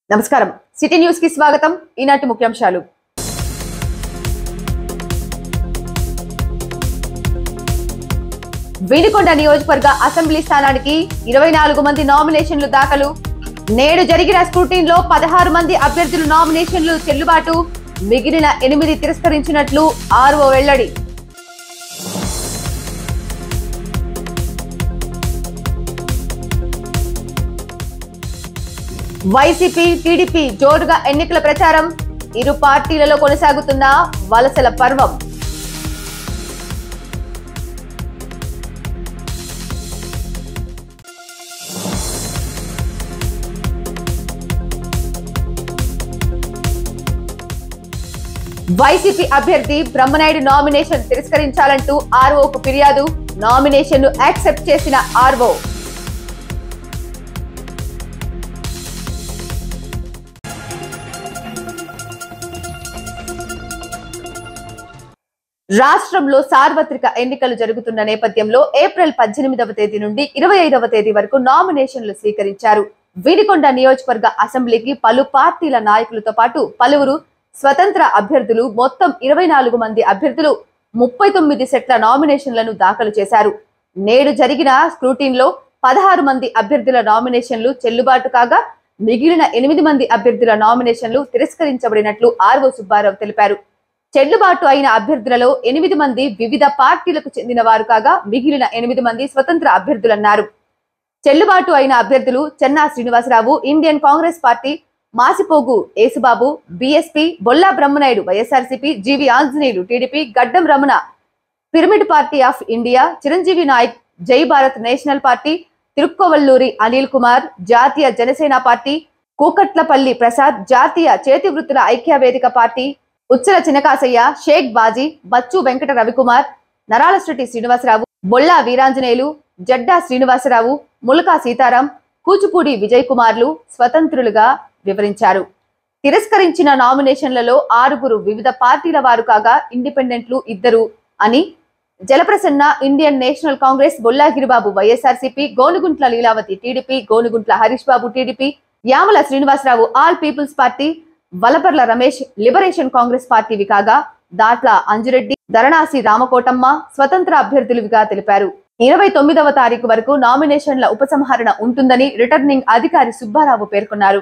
నమస్కారం city news కి స్వాగతం ఈనాటి ముఖ్యాంశాలు వినుకొండ నియోజకవర్గ అసెంబ్లీ స్థానానికి ఇరవై నాలుగు మంది నామినేషన్లు దాఖలు నేడు జరిగిన స్క్రూటీన్లో పదహారు మంది అభ్యర్థులు నామినేషన్లు చెల్లుబాటు మిగిలిన ఎనిమిది తిరస్కరించినట్లు ఆర్ఓ వెల్లడి వైసీపీ టీడీపీ జోరుగా ఎన్నికల ప్రచారం ఇరు పార్టీలలో కొనసాగుతున్న వలసల పర్వం వైసీపీ అభ్యర్థి బ్రహ్మనాయుడు నామినేషన్ తిరస్కరించాలంటూ ఆర్ఓకు ఫిర్యాదు నామినేషన్ ను యాక్సెప్ట్ చేసిన ఆర్ఓ రాష్ట్రంలో సార్వత్రిక ఎన్నికలు జరుగుతున్న నేపథ్యంలో ఏప్రిల్ పద్దెనిమిదవ తేదీ నుండి ఇరవై ఐదవ తేదీ వరకు నామినేషన్లు స్వీకరించారు వీడికొండ నియోజకవర్గ అసెంబ్లీకి పలు పార్టీల నాయకులతో పాటు పలువురు స్వతంత్ర అభ్యర్థులు మొత్తం ఇరవై నాలుగు మంది అభ్యర్థులు ముప్పై తొమ్మిది సెట్ల నామినేషన్లను దాఖలు చేశారు నేడు జరిగిన స్క్రూటీన్లో పదహారు మంది అభ్యర్థుల నామినేషన్లు చెల్లుబాటు కాగా మిగిలిన ఎనిమిది మంది అభ్యర్థుల నామినేషన్లు తిరస్కరించబడినట్లు ఆర్ఓ సుబ్బారావు తెలిపారు చెల్లుబాటు అయిన అభ్యర్థులలో ఎనిమిది మంది వివిధ పార్టీలకు చెందిన వారు కాగా మిగిలిన ఎనిమిది మంది స్వతంత్ర అభ్యర్థులన్నారు చెల్లుబాటు అయిన అభ్యర్థులు Chenna Srinivasarao Indian Congress party Masipogu Yesubabu BSP Bolla Brahmanaidu YSRCP G V Anjaneyulu TDP Gaddam Ramana pyramid party of India Chiranjeevi Nayak Jai Bharat national party Tirukkovalluri Anil Kumar జాతీయ జనసేన పార్టీ కూకట్లపల్లి ప్రసాద్ జాతీయ చేతి వృత్తుల ఐక్య వేదిక పార్టీ ఉచ్చల చినకాసయ్య షేక్ బాజీ బచ్చు వెంకట రవికుమార్ నరాలశెట్టి శ్రీనివాసరావు బొల్లా వీరాంజనేయులు జడ్డా శ్రీనివాసరావు ములకా సీతారాం కూచిపూడి విజయ్ కుమార్లు స్వతంత్రులుగా వివరించారు తిరస్కరించిన నామినేషన్లలో ఆరుగురు వివిధ పార్టీల వారు కాగా ఇండిపెండెంట్లు ఇద్దరు అని Jalaprasanna Indian national Congress Bollagiribabu YSRCP Gonuguntla Leelavathi TDP Gonuguntla Harish Babu TDP Yamala Srinivasarao all peoples party Valaparla Ramesh liberation Congress పార్టీవి కాగా దాట్ల అంజురెడ్డి ధరణాసి రామకోటమ్మ స్వతంత్ర అభ్యర్థులుగా తెలిపారు ఇరవై తొమ్మిదవ తారీఖు వరకు నామినేషన్ల ఉపసంహరణ ఉంటుందని రిటర్నింగ్ అధికారి సుబ్బారావు పేర్కొన్నారు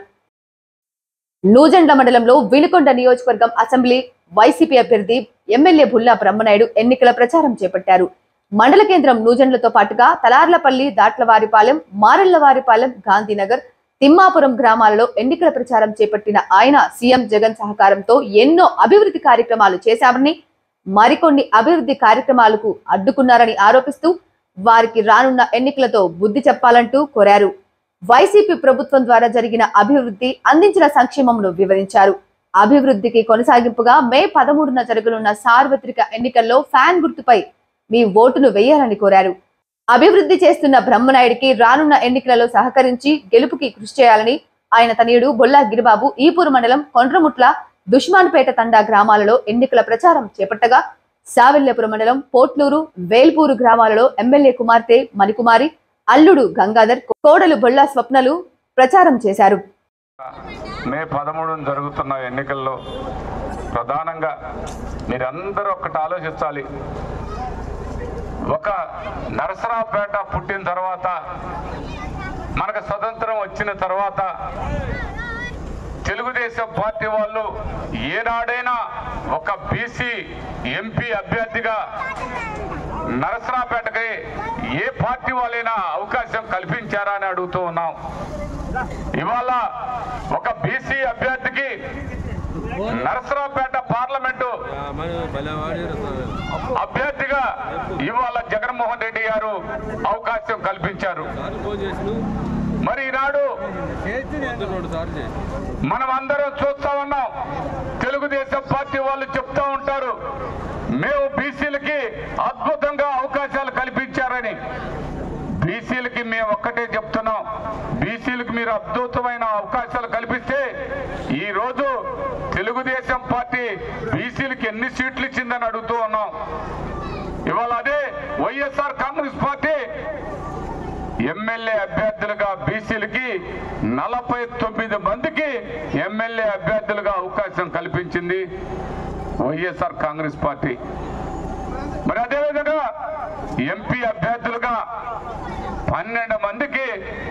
నూజెండ్ల మండలంలో వినుకొండ నియోజకవర్గం అసెంబ్లీ వైసీపీ అభ్యర్థి ఎమ్మెల్యే బుల్లా బ్రహ్మనాయుడు ఎన్నికల ప్రచారం చేపట్టారు మండల కేంద్రం నూజెండ్లతో పాటుగా తలార్లపల్లి దాట్లవారిపాలెం మారెళ్లవారిపాలెం గాంధీనగర్ తిమ్మాపురం గ్రామాలలో ఎన్నికల ప్రచారం చేపట్టిన ఆయన సీఎం జగన్ సహకారంతో ఎన్నో అభివృద్ధి కార్యక్రమాలు చేశామని మరికొన్ని అభివృద్ధి కార్యక్రమాలకు అడ్డుకున్నారని ఆరోపిస్తూ వారికి రానున్న ఎన్నికలతో బుద్ధి చెప్పాలంటూ కోరారు వైసీపీ ప్రభుత్వం ద్వారా జరిగిన అభివృద్ధి అందించిన సంక్షేమంను వివరించారు అభివృద్ధికి కొనసాగింపుగా మే పదమూడున జరగనున్న సార్వత్రిక ఎన్నికల్లో ఫ్యాన్ గుర్తుపై మీ ఓటును వేయాలని కోరారు అభివృద్ధి చేస్తున్న బ్రహ్మనాయుడికి రానున్న ఎన్నికలలో సహకరించి గెలుపుకి కృషి చేయాలని ఆయన తనయుడు బొల్లా గిరిబాబు ఈపూరు మండలం కొండ్రముట్ల దుష్మాన్పేట తండా గ్రామాలలో ఎన్నికల ప్రచారం చేపట్టగా సావెల్లపురం మండలం పోట్లూరు వేల్పూరు గ్రామాలలో ఎమ్మెల్యే కుమార్తె మణికుమారి అల్లుడు గంగాధర్ కోడలు బొల్లా స్వప్నలు ప్రచారం చేశారు మే పదమూడున జరుగుతున్న ఎన్నికల్లో ప్రధానంగా మీరందరూ ఒక్కటి ఆలోచించాలి ఒక నరసరావుపేట పుట్టిన తర్వాత మనకు స్వతంత్రం వచ్చిన తర్వాత తెలుగుదేశం పార్టీ వాళ్ళు ఏనాడైనా ఒక బీసీ ఎంపీ అభ్యర్థిగా నరసరావుపేటకి ఏ పార్టీ వాళ్ళైనా అవకాశం కల్పించారా అని అడుగుతూ ఉన్నాం ఇవాళ ఒక బీసీ అభ్యర్థికి నరసరావుపేట పార్లమెంటు అభ్యర్థిగా ఇవాళ జగన్మోహన్ రెడ్డి గారు అవకాశం కల్పించారు మరి ఈనాడు మనం అందరం చూస్తా ఉన్నాం తెలుగుదేశం పార్టీ వాళ్ళు చెప్తా ఉంటారు మేము బీసీలకి అద్భుతంగా అవకాశాలు కల్పించారని బీసీలకి మేము ఒక్కటే చెప్తున్నాం బీసీలకు మీరు అద్భుతమైన అవకాశాలు కల్పిస్తే ఈ రోజు తెలుగుదేశం పార్టీ బీసీలకి ఎన్ని సీట్లు ఇచ్చిందని అడుగుతూ ఉన్నాం ఇవాళ అదే వైఎస్ఆర్ కాంగ్రెస్ పార్టీ ఎమ్మెల్యే అభ్యర్థులుగా బీసీలకి నలభై తొమ్మిది మందికి ఇచ్చింది వైఎస్ఆర్ కాంగ్రెస్ పార్టీ మరి అదేవిధంగా ఎంపీ అభ్యర్థులుగా పన్నెండు మందికి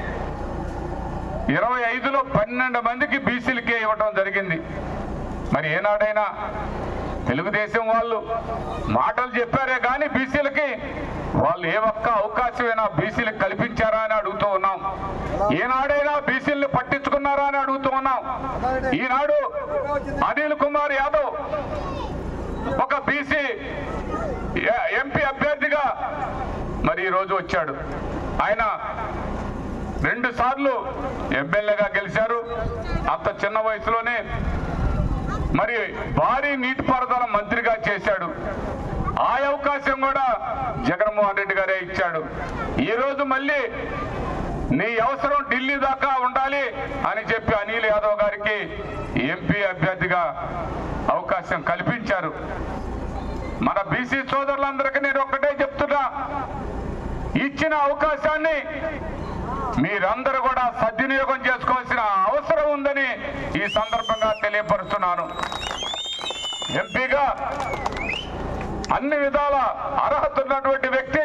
ఇరవై ఐదులో పన్నెండు మందికి బీసీలకే ఇవ్వడం జరిగింది మరి ఏనాడైనా తెలుగుదేశం వాళ్ళు మాటలు చెప్పారే కానీ బీసీలకి వాళ్ళు ఏ ఒక్క అవకాశమైనా బీసీలకు కల్పించారా అని అడుగుతూ ఉన్నాం ఏనాడైనా బీసీలను పట్టించుకున్నారా అని అడుగుతూ ఉన్నాం ఈనాడు అనిల్ కుమార్ యాదవ్ ఒక బీసీ ఎంపీ అభ్యర్థిగా మరి ఈరోజు వచ్చాడు ఆయన రెండు సార్లు ఎమ్మెల్యేగా గెలిచారు అంత చిన్న వయసులోనే మరి భారీ నీటిపారుదల మంత్రిగా చేశాడు ఆ అవకాశం కూడా జగన్మోహన్ రెడ్డి గారే ఇచ్చాడు ఈ రోజు మళ్ళీ నీ అవసరం ఢిల్లీ దాకా ఉండాలి అని చెప్పి అనిల్ యాదవ్ గారికి ఎంపీ అభ్యర్థిగా అవకాశం కల్పించారు మన బీసీ సోదరులందరికీ నేను ఒక్కటే చెప్తున్నా ఇచ్చిన అవకాశాన్ని మీరందరూ కూడా సద్వినియోగం చేసుకోవాల్సిన అవసరం ఉందని ఈ సందర్భంగా తెలియపరుస్తున్నాను ఎంపీగా అన్ని విధాల అర్హత ఉన్నటువంటి వ్యక్తి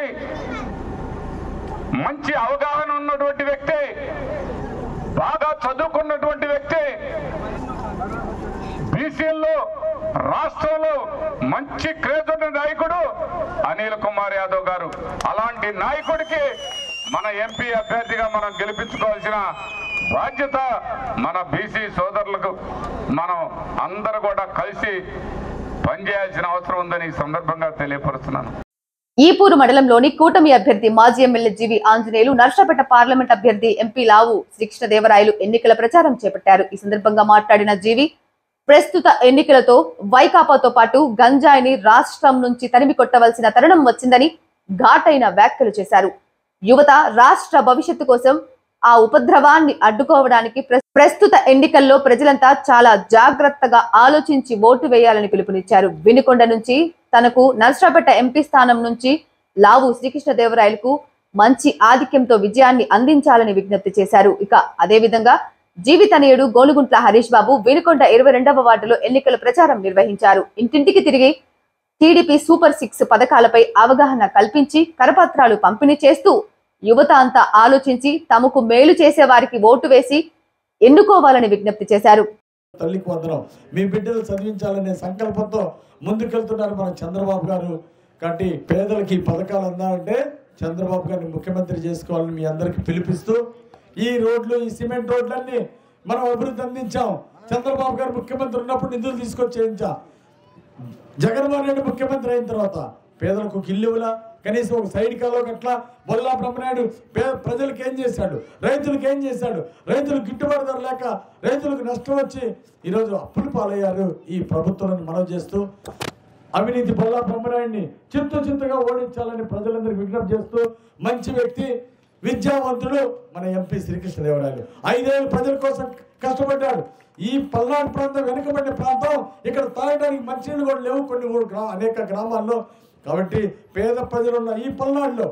మంచి అవగాహన ఉన్నటువంటి వ్యక్తి బాగా చదువుకున్నటువంటి వ్యక్తి బీసీల్లో రాష్ట్రంలో మంచి క్రేజ్ ఉన్న నాయకుడు అనిల్ కుమార్ యాదవ్ గారు అలాంటి నాయకుడికి మన ఎంపీ అభ్యర్థిగా మనం గెలిపించుకోవాల్సిన బాధ్యత మన బీసీ సోదరులకు మనం అందరూ కూడా కలిసి పనిచేయాల్సిన అవసరం ఉందని ఈ సందర్భంగా తెలియపరుస్తున్నాను ఈపూరు మండలంలోని కూటమి అభ్యర్థి మాజీ MLA G V Anjaneyulu Narasaraopet parliament అభ్యర్థి ఎంపీ లావు శ్రీకృష్ణదేవరాయలు ఎన్నికల ప్రచారం చేపట్టారు ఈ సందర్భంగా మాట్లాడిన జీవి ప్రస్తుత ఎన్నికలతో వైకాపాతో పాటు గంజాయిని రాష్ట్రం నుంచి తరిమి కొట్టవలసిన తరుణం వచ్చిందని ఘాటైన వ్యాఖ్యలు చేశారు యువత రాష్ట్ర భవిష్యత్తు కోసం ఆ ఉపద్రవాన్ని అడ్డుకోవడానికి ప్ర- ప్రస్తుత ఎన్నికల్లో ప్రజలంతా చాలా జాగ్రత్తగా ఆలోచించి ఓటు వేయాలని పిలుపునిచ్చారు వినుకొండ నుంచి తనకు నర్సరాపేట ఎంపీ స్థానం నుంచి లావు శ్రీకృష్ణదేవరాయలకు మంచి ఆధిక్యంతో విజయాన్ని అందించాలని విజ్ఞప్తి చేశారు ఇక అదేవిధంగా జీవితనయుడు గోలుగుంట్ల హరీష్ బాబు వినుకొండ ఇరవై రెండవ వార్డులో ఎన్నికల ప్రచారం నిర్వహించారు ఇంటింటికి తిరిగి టీడీపీ సూపర్ సిక్స్ పథకాలపై అవగాహన కల్పించి కరపత్రాలు పంపిణీ చేస్తూ యువత అంతా ఆలోచించి తమకు మేలు చేసే వారికి ఓటు వేసి ఎన్నుకోవాలని విజ్ఞప్తి చేశారు తల్లికి వందనం మీ బిడ్డలు చదివించాలనే సంకల్పంతో ముందుకెళ్తున్నారు మన చంద్రబాబు గారు కాబట్టి పేదలకి ఈ పథకాలు అందాలంటే చంద్రబాబు గారిని ముఖ్యమంత్రి చేసుకోవాలని మీ అందరికి పిలిపిస్తూ ఈ రోడ్లు ఈ సిమెంట్ రోడ్లన్నీ మనం అభివృద్ధి అందించాం చంద్రబాబు గారు ముఖ్యమంత్రి ఉన్నప్పుడు నిధులు తీసుకొచ్చి చేయించాం జగన్మోహన్ రెడ్డి ముఖ్యమంత్రి అయిన తర్వాత పేదలకు ఒక ఇల్లు ఇవ్వలా కనీసం ఒక సైడ్ కాలో అట్లా బొల్లా బ్రహ్మనాయుడు పే ప్రజలకు ఏం చేశాడు రైతులకు ఏం చేశాడు రైతులకు గిట్టుబాటు ధర లేక రైతులకు నష్టం వచ్చి ఈరోజు అప్పులు పాలయ్యారు ఈ ప్రభుత్వాన్ని మనవి చేస్తూ అవినీతి బొల్లా బ్రహ్మనాయుడిని చింత చింతగా ఓడించాలని ప్రజలందరికీ విజ్ఞప్తి చేస్తూ మంచి వ్యక్తి విద్యావంతుడు మన ఎంపీ శ్రీకృష్ణదేవరాయలు ఐదేళ్ళు ప్రజల కోసం కష్టపడ్డాడు ఈ పల్నాడు ప్రాంతం వెనుకబడిన ప్రాంతం ఇక్కడ తాగడానికి మంచినీళ్ళు కూడా లేవు కొన్ని ఊరు గ్రా అనేక గ్రామాల్లో కాబట్టి పేద ప్రజలున్న ఈ పల్నాడులో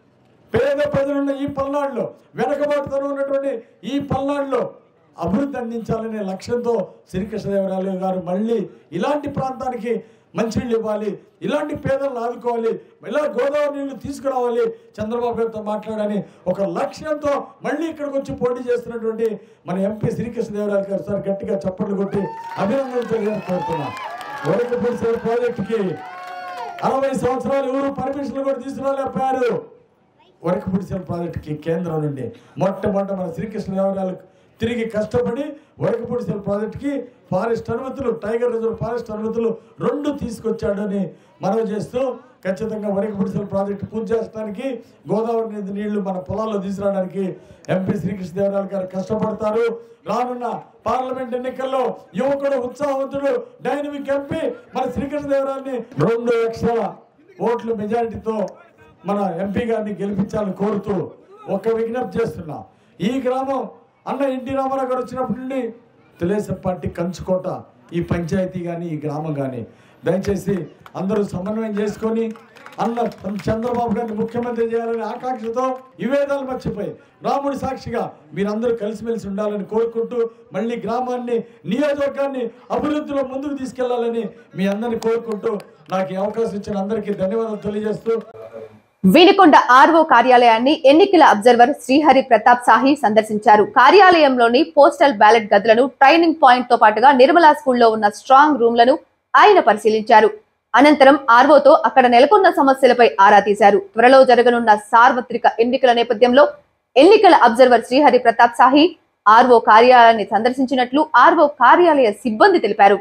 పేద ప్రజలున్న ఈ పల్నాడులో వెనకబాటుతనం ఉన్నటువంటి ఈ పల్నాడులో అభివృద్ధి అందించాలనే లక్ష్యంతో శ్రీకృష్ణదేవరాయలు గారు మళ్ళీ ఇలాంటి ప్రాంతానికి మంచినీళ్ళు ఇవ్వాలి ఇలాంటి పేదలను ఆదుకోవాలి ఇలా గోదావరి నీళ్లు తీసుకురావాలి చంద్రబాబు గారితో మాట్లాడని ఒక లక్ష్యంతో మళ్ళీ ఇక్కడికి వచ్చి పోటీ చేస్తున్నటువంటి మన ఎంపీ శ్రీకృష్ణదేవరాయలు గారు సార్ గట్టిగా చప్పట్లు కొట్టి అభినందనలు తెలియజేస్తున్నా వరకపూడి సార్ ప్రాజెక్టుకి అరవై సంవత్సరాలు ఎవరు పర్మిషన్లు కూడా తీసుకురాలేకపోయారు వరకపుడిసిన ప్రాజెక్టుకి కేంద్రం నుండి మొట్టమొదట మన శ్రీకృష్ణదేవరాయలు తిరిగి కష్టపడి వరకపుడిసిన ప్రాజెక్టుకి ఫారెస్ట్ అనుమతులు టైగర్ రిజర్వ్ ఫారెస్ట్ అనుమతులు రెండు తీసుకొచ్చాడని మనవి చేస్తూ ఖచ్చితంగా వరకపుడిసిన ప్రాజెక్టు పూర్తి చేసడానికి గోదావరి నది నీళ్లు మన పొలాల్లో తీసుకురావడానికి ఎంపీ శ్రీకృష్ణదేవరాయలు గారు కష్టపడతారు రానున్న పార్లమెంట్ ఎన్నికల్లో యువకుడు ఉత్సాహవంతుడు డైనమిక్ ఎంపీ మన శ్రీకృష్ణదేవరాయల్ని రెండు లక్షల ఓట్ల మెజారిటీతో మన ఎంపీ గారిని గెలిపించాలని కోరుతూ ఒక విజ్ఞప్తి చేస్తున్నా ఈ గ్రామం అన్న ఎన్టీ రామారావు గారు వచ్చినప్పటి నుండి తెలుగుదేశం పార్టీ కంచుకోట ఈ పంచాయతీ కానీ ఈ గ్రామం కానీ దయచేసి అందరూ సమన్వయం చేసుకొని అన్న చంద్రబాబు గారిని ముఖ్యమంత్రి చేయాలనే ఆకాంక్షతో విభేదాలు మర్చిపోయి రాముడి సాక్షిగా మీరందరూ కలిసిమెలిసి ఉండాలని కోరుకుంటూ మళ్ళీ గ్రామాన్ని నియోజకవర్గాన్ని అభివృద్ధిలో ముందుకు తీసుకెళ్లాలని మీ అందరిని కోరుకుంటూ నాకు ఈ అవకాశం ఇచ్చిన అందరికీ ధన్యవాదాలు తెలియజేస్తూ వినుకొండ ఆర్ఓ కార్యాలయాన్ని ఎన్నికల అబ్జర్వర్ శ్రీహరి ప్రతాప్ సాహి సందర్శించారు కార్యాలయంలోని పోస్టల్ బ్యాలెట్ గదులను ట్రైనింగ్ పాయింట్ తో పాటుగా నిర్మలా స్కూల్లో ఉన్న స్ట్రాంగ్ రూమ్లను ఆయన పరిశీలించారు అనంతరం ఆర్ఓతో అక్కడ నెలకొన్న సమస్యలపై ఆరా తీశారు త్వరలో జరగనున్న సార్వత్రిక ఎన్నికల నేపథ్యంలో ఎన్నికల అబ్జర్వర్ శ్రీహరి ప్రతాప్ సాహి ఆర్ఓ కార్యాలయాన్ని సందర్శించినట్లు ఆర్ఓ కార్యాలయ సిబ్బంది తెలిపారు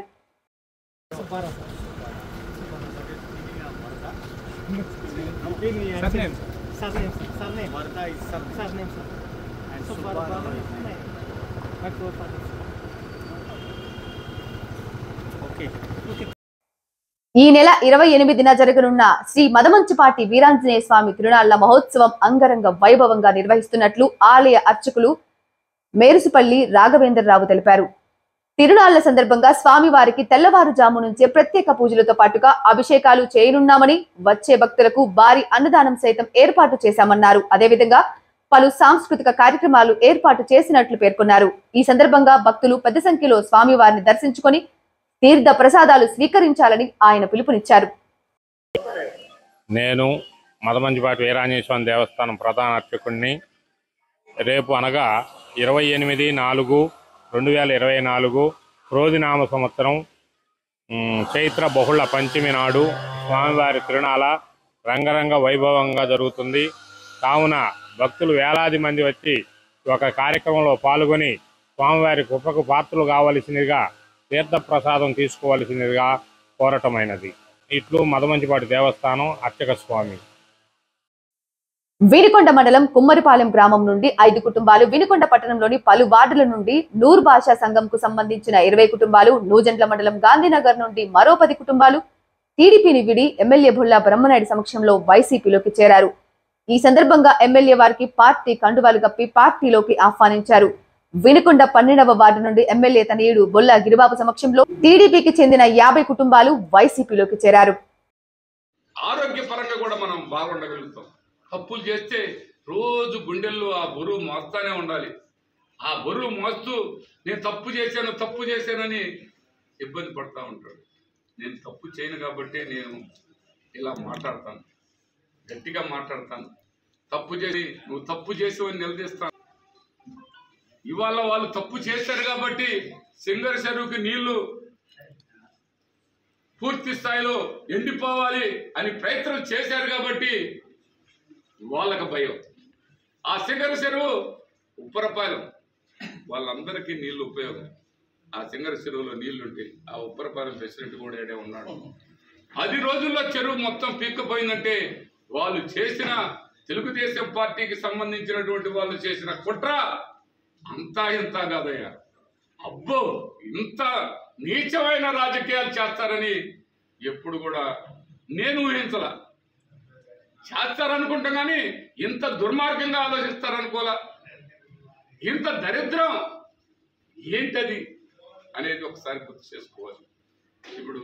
Surname. Surname. Surname. Varda is surname. Surname, sir. And Subbarama is name. My forefather. Okay. Okay. ఈ నెల ఇరవై ఎనిమిదిన జరగనున్న శ్రీ మదమంచుపాటి వీరాంజనేయ స్వామి తిరునాళ్ల మహోత్సవం అంగరంగ వైభవంగా నిర్వహిస్తున్నట్లు ఆలయ అర్చకులు మేరుసుపల్లి రాఘవేంద్రరావు తెలిపారు తిరునాళ్ల సందర్భంగా స్వామివారికి తెల్లవారుజాము నుంచే ప్రత్యేక పూజలతో పాటుగా అభిషేకాలు చేయనున్నామని వచ్చే భక్తులకు భారీ అన్నదానం సైతం ఏర్పాటు చేశామన్నారు అదేవిధంగా పలు సాంస్కృతిక కార్యక్రమాలు ఏర్పాటు చేసినట్లు పేర్కొన్నారు ఈ సందర్భంగా భక్తులు పెద్ద సంఖ్యలో స్వామివారిని దర్శించుకొని తీర్థ ప్రసాదాలు స్వీకరించాలని ఆయన పిలుపునిచ్చారు నేను మదమంజిపాటి వీరాంజనేయ స్వామి దేవస్థానం ప్రధాన అర్చకుడిని రేపు అనగా ఇరవై ఎనిమిది నాలుగు రెండు వేల ఇరవై నాలుగు క్రోధినామ సంవత్సరం ఉమ్, చైత్ర బహుళ పంచమి నాడు స్వామివారి తిరునాళ రంగరంగ వైభవంగా జరుగుతుంది కావున భక్తులు వేలాది మంది వచ్చి ఈ ఒక కార్యక్రమంలో పాల్గొని స్వామివారి కృపకు పాత్రలు కావలసినదిగా తీర్థప్రసాదం తీసుకోవలసినదిగా కోరటమైనది ఇట్లు మదమంచిపాటి దేవస్థానం అర్చక స్వామి వినుకొండ మండలం కుమ్మరిపాలెం గ్రామం నుండి ఐదు కుటుంబాలు వినుకొండ పట్టణంలోని పలు వార్డుల నుండి నూర్ భాషా సంఘంకు సంబంధించిన ఇరవై కుటుంబాలు నూజెండ్ల మండలం గాంధీనగర్ నుండి మరో పది కుటుంబాలు టీడీపీని విడి ఎమ్మెల్యే భుల్లా బ్రహ్మనాయుడు సమక్షంలో వైసీపీలోకి చేరారు ఈ సందర్భంగా ఎమ్మెల్యే వారికి పార్టీ కండువాలు కప్పి పార్టీలోకి ఆహ్వానించారు వినుకొండ పన్నెండవ వార్డు నుండి ఎమ్మెల్యే తనయుడు బొల్లా గిరిబాబు సమక్షంలో టీడీపీకి చెందిన యాభై కుటుంబాలు వైసీపీలోకి చేరారు ఆరోగ్యపరంగా కూడా మనం బాగుండగలుగుతాం తప్పులు చేస్తే రోజు గుండెల్లో ఆ బరువు మోస్తానే ఉండాలి ఆ బరువు మోస్తూ నేను తప్పు చేశాను తప్పు చేశానని ఇబ్బంది పడతా ఉంటాడు నేను తప్పు చేయను కాబట్టి నేను ఇలా మాట్లాడతాను గట్టిగా మాట్లాడతాను తప్పు చేసి నువ్వు తప్పు చేసావని నిలదీస్తాను ఇవాళ వాళ్ళు తప్పు చేశారు కాబట్టి సింగర్ చెరువుకి నీళ్లు పూర్తి స్థాయిలో ఎండిపోవాలి అని ప్రయత్నం చేశారు కాబట్టి వాళ్ళకి భయం ఆ సింగర చెరువు ఉప్పరపాలెం వాళ్ళందరికీ నీళ్లు ఉపయోగం ఆ సింగర చెరువులో నీళ్లు ఉంటాయి ఆ ఉప్పరపాలెం ప్రెసిడెంట్ కూడా ఏడే ఉన్నాడు పది రోజుల్లో చెరువు మొత్తం పీక్కపోయిందంటే వాళ్ళు చేసిన తెలుగుదేశం పార్టీకి సంబంధించినటువంటి వాళ్ళు చేసిన కుట్ర అంతా ఇంత కాదయ్యా అబ్బో ఇంత నీచమైన రాజకీయాలు చేస్తారని ఎప్పుడు కూడా నేను ఊహించలా చేస్తారనుకుంటాం కానీ ఇంత దుర్మార్గంగా ఆలోచిస్తారనుకోలా ఇంత దరిద్రం ఏంటది అనేది ఒకసారి గుర్తు చేసుకోవాలి ఇప్పుడు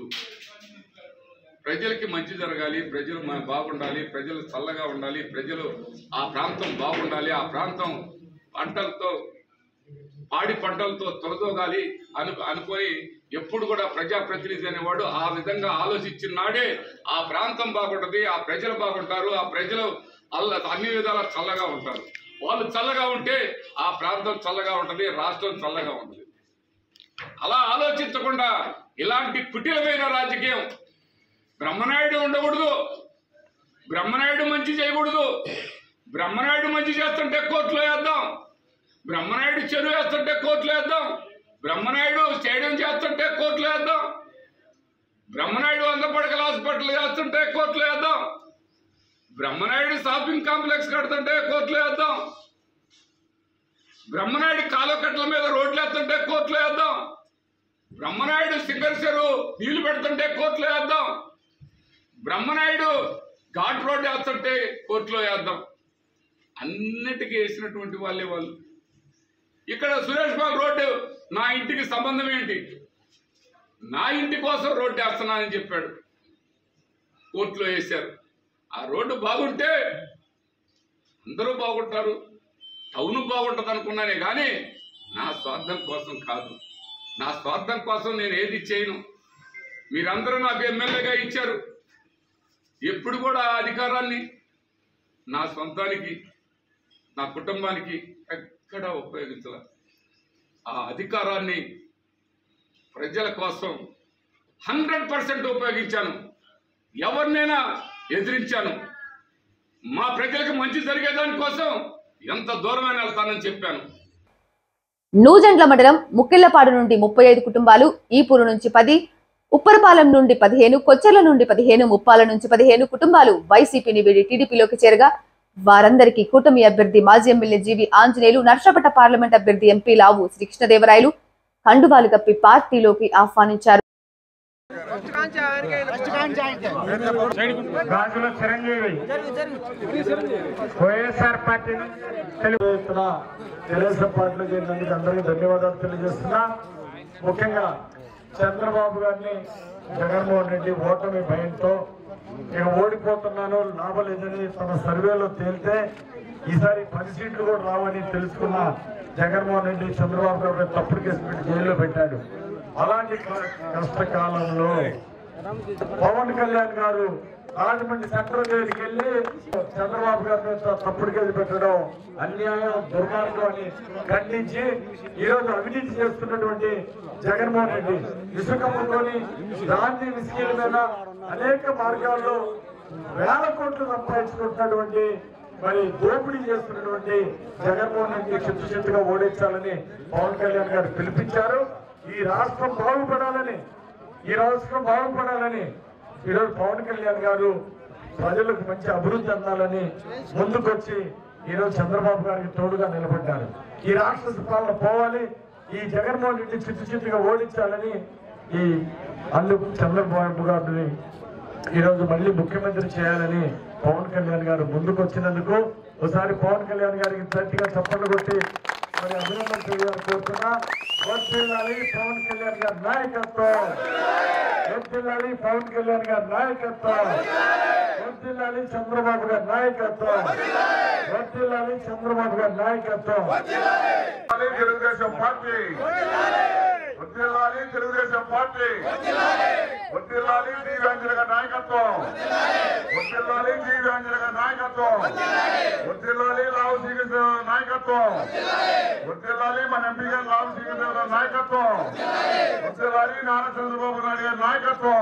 ప్రజలకి మంచి జరగాలి ప్రజలు మ- బాగుండాలి ప్రజలు చల్లగా ఉండాలి ప్రజలు ఆ ప్రాంతం బాగుండాలి ఆ ప్రాంతం పంటలతో పాడి పంటలతో తొలదోగాలి అను అనుకొని ఎప్పుడు కూడా ప్రజాప్రతినిధి అనేవాడు ఆ విధంగా ఆలోచించిన నాడే ఆ ప్రాంతం బాగుంటుంది ఆ ప్రజలు బాగుంటారు ఆ ప్రజలు అల్ల అన్ని విధాల చల్లగా ఉంటారు వాళ్ళు చల్లగా ఉంటే ఆ ప్రాంతం చల్లగా ఉంటుంది రాష్ట్రం చల్లగా ఉంటుంది అలా ఆలోచించకుండా ఇలాంటి కుటిలమైన రాజకీయం బ్రహ్మనాయుడు ఉండకూడదు బ్రహ్మనాయుడు మంచి చేయకూడదు బ్రహ్మనాయుడు మంచి చేస్తుంటే కోర్టులో వేద్దాం బ్రహ్మనాయుడు చెరువు వేస్తుంటే కోర్టులో వేద్దాం బ్రహ్మనాయుడు స్టేడియం చేస్తుంటే కోర్టులో వేద్దాం బ్రహ్మనాయుడు వంద పడకల హాస్పిటల్ చేస్తుంటే కోర్టులో వేద్దాం బ్రహ్మనాయుడు షాపింగ్ కాంప్లెక్స్ కడుతుంటే కోర్టులో వేద్దాం బ్రహ్మనాయుడు కాలువకట్ల మీద రోడ్లు వేస్తుంటే కోర్టులో వేద్దాం బ్రహ్మనాయుడు సింగర్ చెరువు నీళ్లు పెడుతుంటే కోర్టులో వేద్దాం బ్రహ్మనాయుడు ఘాట్ రోడ్డు వేస్తుంటే కోర్టులో వేద్దాం అన్నిటికీ వేసినటువంటి వాళ్ళే వాళ్ళు ఇక్కడ సురేష్ బాబు రోడ్డు నా ఇంటికి సంబంధం ఏంటి నా ఇంటి కోసం రోడ్డు వేస్తున్నానని చెప్పాడు కోర్టులో వేశారు ఆ రోడ్డు బాగుంటే అందరూ బాగుంటారు టౌన్ బాగుంటుంది అనుకున్నానే కానీ నా స్వార్థం కోసం కాదు నా స్వార్థం కోసం నేను ఏది చేయను మీరందరూ నాకు ఎమ్మెల్యేగా ఇచ్చారు ఎప్పుడు కూడా ఆ అధికారాన్ని నా సొంతానికి నా కుటుంబానికి ఎక్కడా ఉపయోగించాల ఆ అధికారాన్ని ప్రజల కోసం హండ్రెడ్ పర్సెంట్ ఉపయోగించాను ఎవరినైనా ఎదిరించాను మా ప్రజలకు మంచి జరిగేదాని కోసం ఎంత దూరమైన వెళ్తానని చెప్పాను నూజెండ్ల మండలం ముక్కిళ్లపాడు నుండి ముప్పై ఐదు కుటుంబాలు ఈపూరు నుంచి పది ఉప్పరపాలెం నుండి పదిహేను కొచ్చెర్ల నుండి పదిహేను ముప్పాల నుంచి పదిహేను కుటుంబాలు వైసీపీని వీడి టీడీపీలోకి చేరగా వారందరికీ కూటమి అభ్యర్థి మాజీ MLA G V Anjaneyulu Narasaraopet parliament అభ్యర్థి ఎంపీ లావు శ్రీకృష్ణదేవరాయలు కండువాలు కప్పి పార్టీలోకి ఆహ్వానించారు గాజుల చిరంజీవి వైఎస్ఆర్ పార్టీ తెలియజేస్తున్నా తెలుగుదేశం పార్టీలో చేరినందుకు అందరికీ ధన్యవాదాలు తెలియజేస్తున్నా ముఖ్యంగా చంద్రబాబు గారిని జగన్మోహన్ రెడ్డి ఓటమి భయంతో ఇక ఓడిపోతున్నాను లాభం లేదని తన సర్వేలో తేలితే ఈసారి పది సీట్లు కూడా రావని తెలుసుకున్న జగన్మోహన్ రెడ్డి చంద్రబాబు గారు మీద తప్పుడు కేసు పెట్టి జైల్లో పెట్టాడు అలాంటి క- కష్టకాలంలో పవన్ కళ్యాణ్ గారు రాజమండ్రి సెంట్రల్ జైలుకి వెళ్ళి చంద్రబాబు గారి మీద తప్పుడు కేసు పెట్టడం అన్యాయం దుర్మార్గం అని ఖండించి ఈ రోజు అవినీతి చేస్తున్నటువంటి జగన్మోహన్ రెడ్డి ఇసుక ముందుని గాంధీ విస్కీల మీద అనేక మార్గాల్లో వేల కోట్లు సంపాదించుకుంటున్నటువంటి మరి దోపిడీ చేస్తున్నటువంటి జగన్మోహన్ రెడ్డి చిత్తు చిత్తుగా ఓడించాలని పవన్ కళ్యాణ్ గారు పిలిపించారు ఈ రాష్ట్రం బాగుపడాలని ఈ రాష్ట్రం బాగుపడాలని ఈరోజు పవన్ కళ్యాణ్ గారు ప్రజలకు మంచి అభివృద్ధి అందాలని ముందుకొచ్చి ఈరోజు చంద్రబాబు గారికి తోడుగా నిలబడ్డారు ఈ రాష్ట్ర పాలన పోవాలి ఈ జగన్మోహన్ రెడ్డి చిత్తు చిత్తుగా ఓడించాలని ఈ అందుకు చంద్రబాబు గారిని ఈరోజు మళ్ళీ ముఖ్యమంత్రి చేయాలని పవన్ కళ్యాణ్ గారు ముందుకు వచ్చినందుకు ఒకసారి పవన్ కళ్యాణ్ గారికి గట్టిగా చప్పట్లు కొట్టి మరి అభినందన చేయాలని కోరుతున్నా వర్తిల్లాలి పవన్ కళ్యాణ్ గారి నాయకత్వం వర్తిల్లాలి పవన్ కళ్యాణ్ గారి నాయకత్వం వర్తిల్లాలి చంద్రబాబు గారి నాయకత్వం వర్తిల్లాలి చంద్రబాబు గారి నాయకత్వం తెలుగుదేశం పార్టీ వదిలాలి తెలుగుదేశం పార్టీ వదిలాలి దివ్యాంజన నాయకత్వం వదిలాలి దివ్యాంజన నాయకత్వం వదిలాలి లావు శ్రీకృష్ణ నాయకత్వం వదిలాలి మన ఎంపీ గారు లావు శ్రీకృష్ణ నాయకత్వం వదిలాలి నారా చంద్రబాబు నాయుడు గారి నాయకత్వం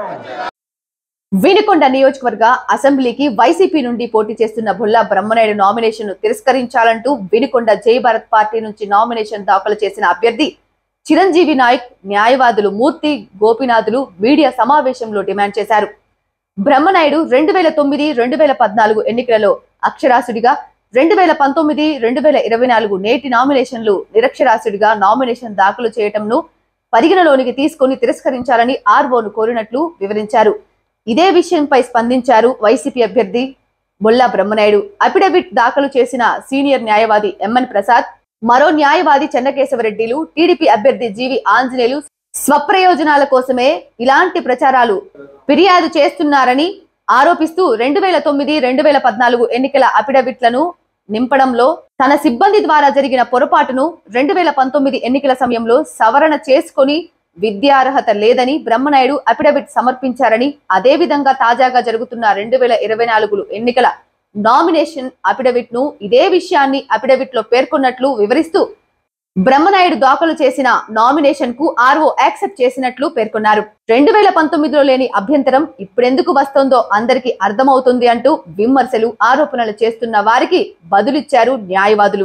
వినుకొండ నియోజకవర్గ అసెంబ్లీకి వైసీపీ నుండి పోటీ చేస్తున్న బుల్లా బ్రహ్మనాయుడు నామినేషన్ ను తిరస్కరించాలంటూ వినుకొండ జై భారత్ పార్టీ నుంచి నామినేషన్ దాఖలు చేసిన అభ్యర్థి చిరంజీవి నాయక్ న్యాయవాదులు మూర్తి గోపినాథులు మీడియా సమావేశంలో డిమాండ్ చేశారు బ్రహ్మనాయుడు రెండు వేల తొమ్మిది రెండు వేల పద్నాలుగు ఎన్నికలలో అక్షరాస్యుడిగా రెండు వేల పంతొమ్మిది రెండు వేల ఇరవై నాలుగు నేటి నామినేషన్లు నిరక్షరాస్యుడిగా నామినేషన్ దాఖలు చేయటంను పరిగణలోనికి తీసుకొని తిరస్కరించాలని ఆర్ఓను కోరినట్లు వివరించారు ఇదే విషయంపై స్పందించారు వైసీపీ అభ్యర్థి బొల్లా బ్రహ్మనాయుడు అఫిడవిట్ దాఖలు చేసిన సీనియర్ న్యాయవాది ఎంఎన్ ప్రసాద్ మరో న్యాయవాది చెన్నకేశవరెడ్డిలు టీడీపీ అభ్యర్థి జీవి ఆంజనేయులు స్వప్రయోజనాల కోసమే ఇలాంటి ప్రచారాలు ఫిర్యాదు చేస్తున్నారని ఆరోపిస్తూ రెండు వేల తొమ్మిది రెండు వేల పద్నాలుగు ఎన్నికల అఫిడవిట్లను నింపడంలో తన సిబ్బంది ద్వారా జరిగిన పొరపాటును రెండు వేల పంతొమ్మిది ఎన్నికల సమయంలో సవరణ చేసుకొని విద్యార్హత లేదని బ్రహ్మనాయుడు అఫిడవిట్ సమర్పించారని అదే విధంగా తాజాగా జరుగుతున్న రెండు వేల ఇరవై నాలుగు ఎన్నికల నామినేషన్ అఫిడవిట్ ను ఇదే విషయాన్ని అఫిడవిట్ లో పేర్కొన్నట్లు వివరిస్తూ బ్రహ్మనాయుడు దాఖలు చేసిన నామినేషన్ కు ఆర్ఓ యాక్సెప్ట్ చేసినట్లు పేర్కొన్నారు రెండు వేల పంతొమ్మిదిలో లేని అభ్యంతరం ఇప్పుడెందుకు వస్తోందో అందరికీ అర్థమవుతుంది అంటూ విమర్శలు ఆరోపణలు చేస్తున్న వారికి బదులిచ్చారు న్యాయవాదులు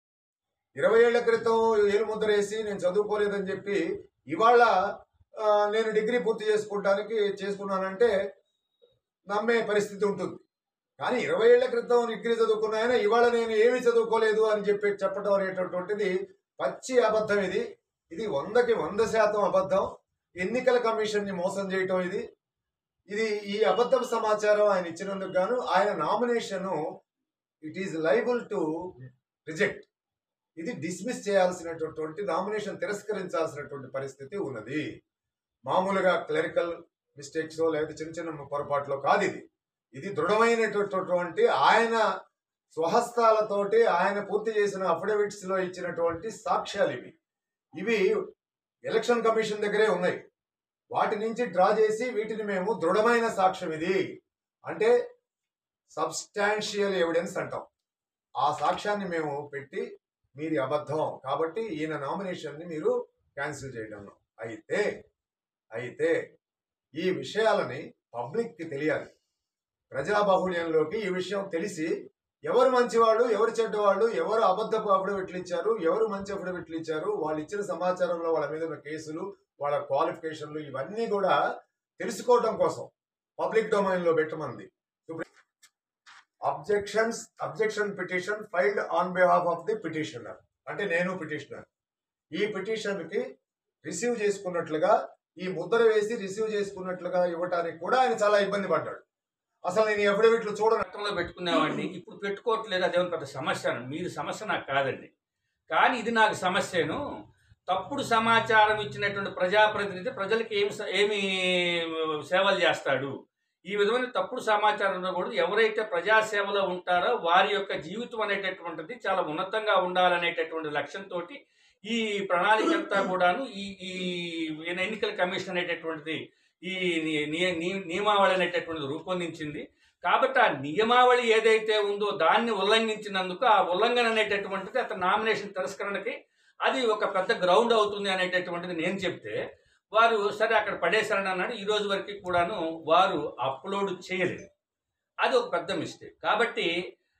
ఇరవై ఏళ్ల క్రితం ఏలు ముద్ర వేసి నేను చదువుకోలేదని చెప్పి ఇవాళ ఆ, నేను డిగ్రీ పూర్తి చేసుకుంటానికి చేసుకున్నానంటే నమ్మే పరిస్థితి ఉంటుంది కానీ ఇరవై ఏళ్ల క్రితం డిగ్రీ చదువుకున్న ఆయన ఇవాళ నేను ఏమీ చదువుకోలేదు అని చెప్పి చెప్పడం అనేటటువంటిది పచ్చి అబద్ధం ఇది ఇది వందకి వంద శాతం అబద్ధం ఎన్నికల కమిషన్ని మోసం చేయటం ఇది ఇది ఈ అబద్ధం సమాచారం ఆయన ఇచ్చినందుకు గాను ఆయన nomination it is liable to reject ఇది డిస్మిస్ చేయాల్సినటువంటి నామినేషన్ తిరస్కరించాల్సినటువంటి పరిస్థితి ఉన్నది మామూలుగా క్లరికల్ మిస్టేక్స్ లేకపోతే చిన్న చిన్న పొరపాట్లో కాదు ఇది ఇది దృఢమైనటువంటి ఆయన స్వహస్తాలతోటి ఆయన పూర్తి చేసిన అఫిడవిట్స్ లో ఇచ్చినటువంటి సాక్ష్యాలు ఇవి ఇవి ఎలక్షన్ కమిషన్ దగ్గరే ఉన్నాయి వాటి నుంచి డ్రా చేసి వీటిని మేము దృఢమైన సాక్ష్యం ఇది అంటే సబ్స్టాన్షియల్ ఎవిడెన్స్ అంటాం ఆ సాక్ష్యాన్ని మేము పెట్టి మీది అబద్ధం కాబట్టి ఈయన నామినేషన్ని మీరు క్యాన్సిల్ చేయడం అయితే అయితే ఈ విషయాలని పబ్లిక్కి తెలియాలి ప్రజాబాహుళ్యంలోకి ఈ విషయం తెలిసి ఎవరు మంచివాళ్ళు ఎవరు చెడ్డవాళ్ళు ఎవరు అబద్ధపు అఫిడవిట్లు ఇచ్చారు ఎవరు మంచి అఫిడవిట్లు ఇచ్చారు వాళ్ళు ఇచ్చిన సమాచారంలో వాళ్ళ మీద ఉన్న కేసులు వాళ్ళ క్వాలిఫికేషన్లు ఇవన్నీ కూడా తెలుసుకోవడం కోసం పబ్లిక్ డొమైన్ లో పెట్టమంది objections objection petition filed on behalf of the petitioner అంటే నేను పిటిషనర్ ఈ పిటిషన్ కి రిసీవ్ చేసుకున్నట్లుగా ఈ ముద్ర వేసి రిసీవ్ చేసుకున్నట్లుగా ఇవ్వటానికి కూడా ఆయన చాలా ఇబ్బంది పడ్డాడు అసలు నేను ఈ అఫిడవిట్లు చూడను చట్టంలో పెట్టుకునేవాడిని ఇప్పుడు పెట్టుకోవట్లేదు అదేమో పెద్ద సమస్య మీరు సమస్య నాకు కాదండి కానీ ఇది నాకు సమస్యను తప్పుడు సమాచారం ఇచ్చినటువంటి ప్రజాప్రతినిధి ప్రజలకు ఏమి స- ఏమి సేవలు చేస్తాడు ఈ విధమైన తప్పుడు సమాచారంలో కూడా ఎవరైతే ప్రజాసేవలో ఉంటారో వారి యొక్క జీవితం అనేటటువంటిది చాలా ఉన్నతంగా ఉండాలనేటటువంటి లక్ష్యంతో ఈ ప్రణాళిక అంతా కూడాను ఈ ఈ ఎన్నికల కమిషన్ అనేటటువంటిది ఈ ని- ని- ని- నియమావళి అనేటటువంటిది రూపొందించింది కాబట్టి ఆ నియమావళి ఏదైతే ఉందో దాన్ని ఉల్లంఘించినందుకు ఆ ఉల్లంఘన అనేటటువంటిది అతని నామినేషన్ తిరస్కరణకి అది ఒక పెద్ద గ్రౌండ్ అవుతుంది అనేటటువంటిది నేను చెప్తే వారు సరే అక్కడ పడేశారని అన్నాడు ఈ రోజు వరకు కూడాను వారు అప్లోడ్ చేయలేదు అది ఒక పెద్ద మిస్టేక్ కాబట్టి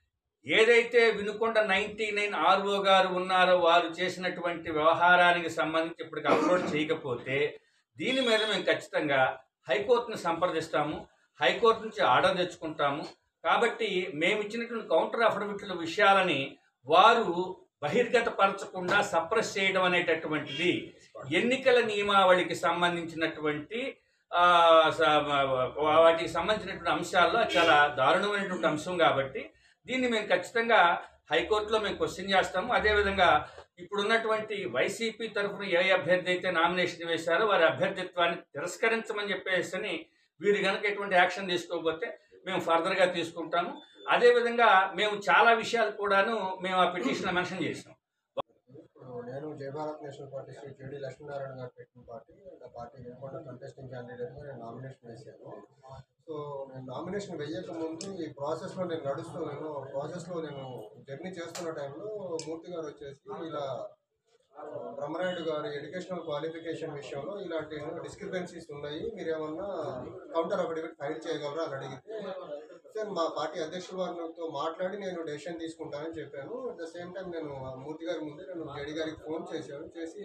ఏదైతే వినుకొండ నైన్టీ నైన్ ఆర్ఓ గారు ఉన్నారో వారు చేసినటువంటి వ్యవహారానికి సంబంధించి ఇప్పటికి అప్లోడ్ చేయకపోతే దీని మీద మేము ఖచ్చితంగా హైకోర్టుని సంప్రదిస్తాము హైకోర్టు నుంచి ఆర్డర్ తెచ్చుకుంటాము కాబట్టి మేము ఇచ్చినటువంటి కౌంటర్ అఫిడవిట్ల విషయాలని వారు బహిర్గతపరచకుండా సప్రెస్ చేయడం అనేటటువంటిది ఎన్నికల నియమావళికి సంబంధించినటువంటి ఆ, స- వాటికి సంబంధించినటువంటి అంశాల్లో చాలా దారుణమైనటువంటి అంశం కాబట్టి దీన్ని మేము ఖచ్చితంగా హైకోర్టులో మేము క్వశ్చన్ చేస్తాము అదేవిధంగా ఇప్పుడున్నటువంటి వైసీపీ తరఫున ఏ అభ్యర్థి అయితే నామినేషన్ వేశారో వారి అభ్యర్థిత్వాన్ని తిరస్కరించమని చెప్పేసి వీరు కనుక ఎటువంటి యాక్షన్ తీసుకోకపోతే మేము ఫర్దర్గా తీసుకుంటాము అదేవిధంగా మేము చాలా విషయాలు కూడాను మేము ఆ పిటిషన్లో మెన్షన్ చేసాం ఇప్పుడు నేను Jai Bharat national party Shri J D Lakshminarayana గారు పెట్టిన పార్టీ ఆ పార్టీ వినకుండా కంటెస్టింగ్ క్యాండిడేట్గా నేను నామినేషన్ వేశాను సో నేను నామినేషన్ వేయక ముందు ఈ ప్రాసెస్లో నేను నడుస్తూ నేను ప్రాసెస్లో నేను జర్నీ చేస్తున్న టైంలో మూర్తి గారు వచ్చేసి ఇలా ఆ, బ్రహ్మనాయుడు గారి ఎడ్యుకేషనల్ క్వాలిఫికేషన్ విషయంలో ఇలాంటి డిస్క్రిపెన్సీస్ ఉన్నాయి మీరు ఏమన్నా కౌంటర్ అఫిడవిట్ ఫైల్ చేయగలరా అని అడిగితే సార్ మా పార్టీ అధ్యక్షుల వారితో మాట్లాడి నేను డెసిషన్ తీసుకుంటానని చెప్పాను అట్ ద సేమ్ టైం నేను ఆ మూర్తి గారి ముందే నేను జేడి గారికి ఫోన్ చేశాను చేసి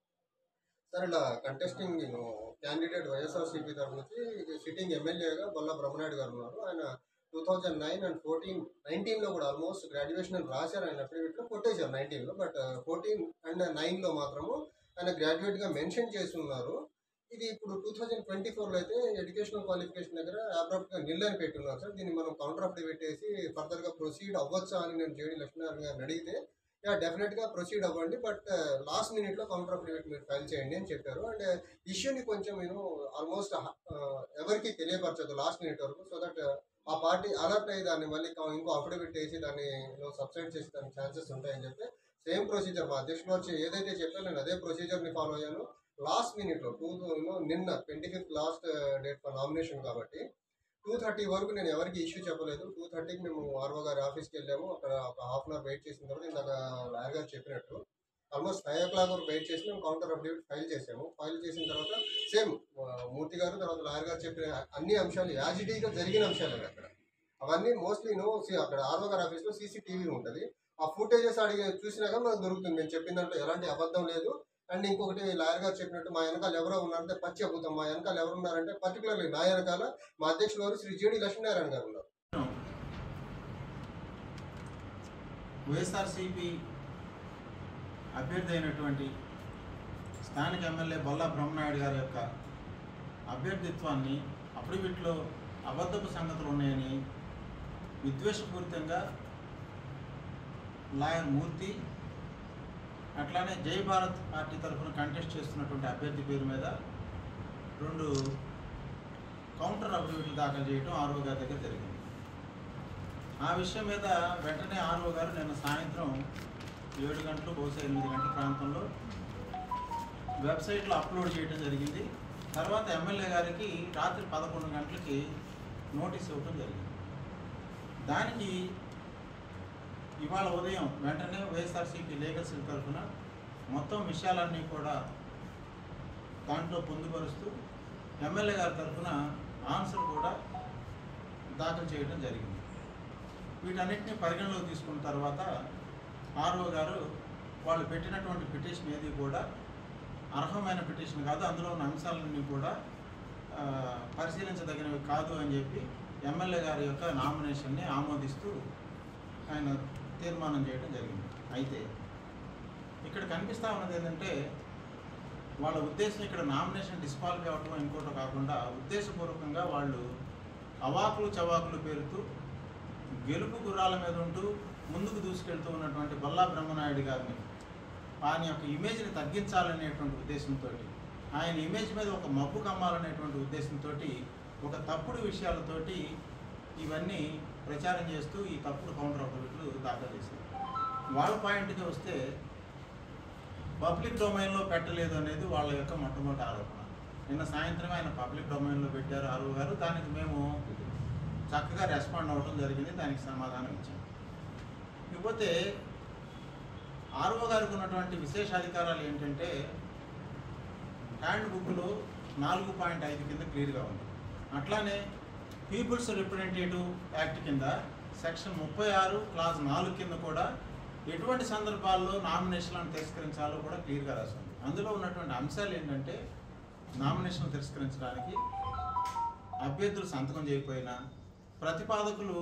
సార్ ఇలా కంటెస్టింగ్ నేను క్యాండిడేట్ వైఎస్ఆర్సీపీ తరఫు నుంచి సిట్టింగ్ ఎమ్మెల్యేగా బొల్ల బ్రహ్మనాయుడు గారు ఉన్నారు ఆయన two thousand nine and fourteen నైన్టీన్లో కూడా ఆల్మోస్ట్ గ్రాడ్యుయేషన్ అని రాశారు ఆయన అఫిడవిట్లో కొట్టేశారు నైన్టీన్లో బట్ ఫోర్టీన్ అండ్ నైన్లో మాత్రము ఆయన గ్రాడ్యుయేట్గా మెన్షన్ చేసి ఉన్నారు ఇది ఇప్పుడు టూ థౌజండ్ ట్వంటీ ఫోర్లో అయితే ఎడ్యుకేషనల్ క్వాలిఫికేషన్ దగ్గర అబ్రాప్ట్గా నిల్ అని పెట్టున్నారు సార్ దీన్ని మనం కౌంటర్ అఫిడవిట్ పెట్టేసి ఫర్దర్గా ప్రొసీడ్ అవ్వచ్చా అని నేను జేడి లక్ష్మీనారాయణ గారిని అడిగితే యా డెఫినెట్గా ప్రొసీడ్ అవ్వండి బట్ లాస్ట్ మినిట్లో కౌంటర్ అఫిడవిట్ మీరు ఫైల్ చేయండి అని చెప్పారు అండ్ ఇష్యూని కొంచెం నేను ఆల్మోస్ట్ ఎవరికి తెలియపరచదు లాస్ట్ మినిట్ వరకు సో దట్ ఆ పార్టీ అలర్ట్ అయ్యి దాన్ని మళ్ళీ కా- ఇంకో అఫిడవిట్ వేసి దాన్ని సబ్సైడ్ చేసి దానికి ఛాన్సెస్ ఉంటాయని చెప్పి సేమ్ ప్రొసీజర్ మా అధ్యక్షులు వచ్చి ఏదైతే చెప్పారో నేను అదే ప్రొసీజర్ని ఫాలో అయ్యాను లాస్ట్ మినిట్లో టూ నిన్న twenty fifth last date for nomination కాబట్టి టూ థర్టీ వరకు నేను ఎవరికి ఇష్యూ చెప్పలేదు టూ థర్టీకి మేము ఆర్ఓ గారి ఆఫీస్కి వెళ్ళాము అక్కడ ఒక హాఫ్ అన్ అవర్ వెయిట్ చేసిన తర్వాత ఇందాక లాయర్ గారు చెప్పినట్టు ఆల్మోస్ట్ ఫైవ్ ఓ క్లాక్ వరకు వెయిట్ చేసి మేము కౌంటర్ అఫిడవిట్ ఫైల్ చేసాము ఫైల్ చేసిన తర్వాత సేమ్ మూర్తి గారు తర్వాత లాయర్ గారు చెప్పిన అన్ని అంశాలు యాజిటీగా జరిగిన అంశాలు అక్కడ అవన్నీ మోస్ట్లీ నో అక్కడ ఆర్ఓ గారి ఆఫీస్లో సీసీటీవీ ఉంటుంది ఆ ఫుటేజెస్ అడిగి చూసినాక మనకు దొరుకుతుంది నేను చెప్పిన దాంట్లో ఎలాంటి అబద్ధం లేదు అండ్ ఇంకొకటి లాయర్ గారు చెప్పినట్టు మా వెనకాల ఎవరో ఉన్నారంటే పచ్చి అబద్ధం మా వెనకాల ఎవరు ఉన్నారంటే పర్టికులర్లీ నా వెనకాల మా అధ్యక్షులు గారు శ్రీ జేడి లక్ష్మీనారాయణ గారు ఉన్నారు వైఎస్ఆర్సీపీ అభ్యర్థి అయినటువంటి స్థానిక ఎమ్మెల్యే బొల్లా బ్రహ్మనాయుడు గారి యొక్క అభ్యర్థిత్వాన్ని అఫిడవిట్లో అబద్ధపు సంగతులు ఉన్నాయని విద్వేషపూరితంగా లాయర్ మూర్తి అట్లానే జై భారత్ పార్టీ తరఫున కంటెస్ట్ చేస్తున్నటువంటి అభ్యర్థి పేరు మీద రెండు కౌంటర్ అఫిడవిట్లు దాఖలు చేయడం ఆర్ఓ గారి దగ్గర జరిగింది ఆ విషయం మీద వెంటనే ఆర్ఓ గారు నిన్న సాయంత్రం ఏడు గంటలు బహుశా ఎనిమిది గంటల ప్రాంతంలో వెబ్సైట్లో అప్లోడ్ చేయడం జరిగింది తర్వాత ఎమ్మెల్యే గారికి రాత్రి పదకొండు గంటలకి నోటీస్ ఇవ్వడం జరిగింది దానికి ఇవాళ ఉదయం వెంటనే వైఎస్ఆర్సీపీ లీగల్ సెల్ తరఫున మొత్తం విషయాలన్నీ కూడా దాంట్లో పొందుపరుస్తూ ఎమ్మెల్యే గారి తరఫున ఆన్సర్ కూడా దాఖలు చేయడం జరిగింది వీటన్నిటిని పరిగణలోకి తీసుకున్న తర్వాత ఆర్ఓ గారు వాళ్ళు పెట్టినటువంటి పిటిషన్ ఏది కూడా అర్హమైన పిటిషన్ కాదు అందులో ఉన్న అంశాలన్నీ కూడా ఆ, పరిశీలించదగినవి కాదు అని చెప్పి ఎమ్మెల్యే గారి యొక్క నామినేషన్ని ఆమోదిస్తూ ఆయన తీర్మానం చేయడం జరిగింది అయితే ఇక్కడ కనిపిస్తూ ఉన్నది ఏంటంటే వాళ్ళ ఉద్దేశం ఇక్కడ నామినేషన్ డిస్క్వాలిఫై అవ్వటం ఇంకోటి కాకుండా ఉద్దేశపూర్వకంగా వాళ్ళు అవాకులు చవాకులు పేరుతూ గెలుపు గుర్రాల మీద ఉంటూ ముందుకు దూసుకెళ్తూ ఉన్నటువంటి బల్లా బ్రహ్మనాయుడు గారిని ఆయన యొక్క ఇమేజ్ని తగ్గించాలనేటువంటి ఉద్దేశంతో ఆయన ఇమేజ్ మీద ఒక మబ్బు కమ్మాలనేటువంటి ఉద్దేశంతో ఒక తప్పుడు విషయాలతోటి ఇవన్నీ ప్రచారం చేస్తూ ఈ తప్పుడు కౌంటర్ అఫిడవిట్లు దాఖలు చేశారు వాళ్ళ పాయింట్కి వస్తే పబ్లిక్ డొమైన్లో పెట్టలేదు అనేది వాళ్ళ యొక్క మొట్టమొదటి ఆరోపణ నిన్న సాయంత్రం ఆయన పబ్లిక్ డొమైన్లో పెట్టారు ఆరు గారు దానికి మేము చక్కగా రెస్పాండ్ అవ్వడం జరిగింది దానికి సమాధానం ఇచ్చాం ఇకపోతే ఆర్ఓ గారికి ఉన్నటువంటి విశేష అధికారాలు ఏంటంటే హ్యాండ్ బుక్లో నాలుగు పాయింట్ ఐదు కింద క్లియర్గా ఉంది అట్లానే పీపుల్స్ రిప్రజెంటేటివ్ యాక్ట్ కింద సెక్షన్ ముప్పై ఆరు క్లాస్ నాలుగు కింద కూడా ఎటువంటి సందర్భాల్లో నామినేషన్లను తిరస్కరించాలో కూడా క్లియర్గా రాసింది అందులో ఉన్నటువంటి అంశాలు ఏంటంటే నామినేషన్ తిరస్కరించడానికి అభ్యర్థులు సంతకం చేయకపోయినా ప్రతిపాదకులు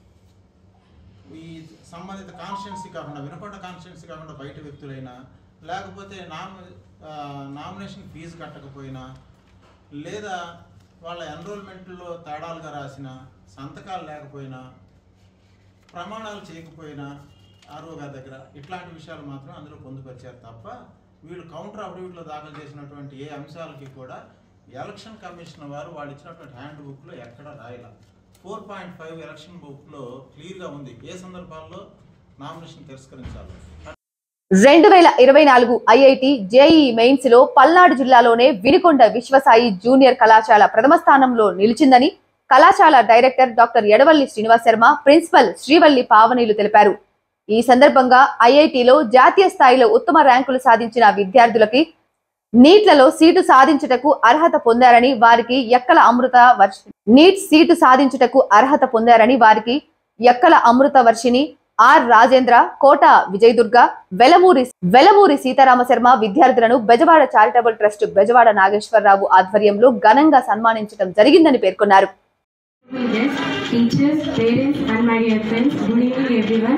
ఈ సంబంధిత కాన్స్టిట్యున్సీ కాకుండా వినకొండ కాన్స్టిట్యున్సీ కాకుండా బయట వ్యక్తులైనా లేకపోతే నామ ఆ, నామినేషన్ ఫీజు కట్టకపోయినా లేదా వాళ్ళ ఎన్రోల్మెంట్లో తేడాలుగా రాసిన సంతకాలు లేకపోయినా ప్రమాణాలు చేయకపోయినా ఆర్ఓ గారి దగ్గర ఇట్లాంటి విషయాలు మాత్రం అందులో పొందుపరిచారు తప్ప వీళ్ళు కౌంటర్ అఫిడవిట్లో దాఖలు చేసినటువంటి ఏ అంశాలకి కూడా ఎలక్షన్ కమిషన్ వారు వాళ్ళు ఇచ్చినటువంటి హ్యాండ్ బుక్లో ఎక్కడ రాయాల ఫోర్ పాయింట్ ఫైవ్ ఎలక్షన్ బుక్లో క్లియర్గా ఉంది ఏ సందర్భాల్లో నామినేషన్ తిరస్కరించాలి రెండు వేల ఇరవై నాలుగు ఐఐటి జేఈ మెయిన్స్ లో పల్నాడు జిల్లాలోనే వినుకొండ విశ్వసాయి జూనియర్ కళాశాల ప్రథమ స్థానంలో నిలిచిందని కళాశాల director doctor Edavalli Srinivas Sharma principal Srivalli పావనీలు తెలిపారు ఈ సందర్భంగా ఐఐటిలో జాతీయ స్థాయిలో ఉత్తమ ర్యాంకులు సాధించిన విద్యార్థులకి నీట్లలో సీటు సాధించుటకు అర్హత పొందారని వారికి ఎక్కల అమృత వర్ష నీట్ సీటు సాధించుటకు అర్హత పొందారని వారికి ఎక్కల అమృత వర్షిని ఆర్ రాజేంద్ర కోట విజయదుర్గ వెలమూరి వెలమూరి సీతారామ శర్మ విద్యార్థులను బెజవాడ చారిటబుల్ ట్రస్ట్ బెజవాడ నాగేశ్వరరావు ఆధ్వర్యంలో ఘనంగా సన్మానించడం జరిగిందని పేర్కొన్నారు Yes, teachers, parents and my dear friends, good evening everyone.